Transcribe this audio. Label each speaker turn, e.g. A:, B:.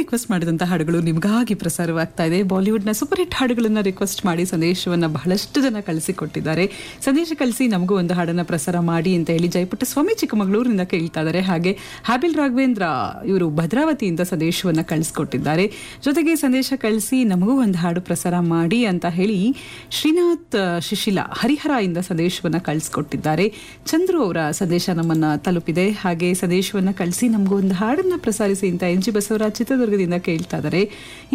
A: request ಮಾಡಿದಂಥ ಹಾಡುಗಳು ನಿಮಗಾಗಿ ಪ್ರಸಾರವಾಗ್ತಾ ಇದೆ ಬಾಲಿವುಡ್ನ ಸೂಪರ್ ಹಿಟ್ ಹಾಡುಗಳನ್ನ ರಿಕ್ವೆಸ್ಟ್ ಮಾಡಿ ಸಂದೇಶವನ್ನ ಬಹಳಷ್ಟು ಜನ ಕಳಿಸಿಕೊಟ್ಟಿದ್ದಾರೆ ಸಂದೇಶ ಕಳಿಸಿ ನಮಗೂ ಒಂದು ಹಾಡನ್ನ ಪ್ರಸಾರ ಮಾಡಿ ಅಂತ ಹೇಳಿ ಜಯಪುಟ್ಟ ಸ್ವಾಮಿ ಚಿಕ್ಕಮಗಳೂರಿನಿಂದ ಕೇಳ್ತಾ ಇದ್ದಾರೆ ಹಾಗೆ ಹ್ಯಾಬಿಲ್ ರಾಘವೇಂದ್ರ ಇವರು ಭದ್ರಾವತಿಯಿಂದ ಸಂದೇಶವನ್ನ ಕಳಿಸ್ಕೊಟ್ಟಿದ್ದಾರೆ ಜೊತೆಗೆ ಸಂದೇಶ ಕಳಿಸಿ ನಮಗೂ ಒಂದು ಹಾಡು ಪ್ರಸಾರ ಮಾಡಿ ಅಂತ ಹೇಳಿ ಶ್ರೀನಾಥ್ ಶಿಶಿಲಾ ಹರಿಹರ ಇಂದ ಸಂದೇಶವನ್ನ ಕಳಿಸ್ಕೊಟ್ಟಿದ್ದಾರೆ ಚಂದ್ರು ಅವರ ಸಂದೇಶ ನಮ್ಮನ್ನ ತಲುಪಿದೆ ಹಾಗೆ ಸಂದೇಶವನ್ನ ಕಳಿಸಿ ನಮಗೂ ಒಂದು ಹಾಡನ್ನ ಪ್ರಸಾರಿಸಿ ಅಂತ ಎನ್ ಜಿ ಬಸವರಾಜ್ ಚಿತ್ರದುರ್ಗದಿಂದ ಕೇಳ್ತಾ ಇದ್ದಾರೆ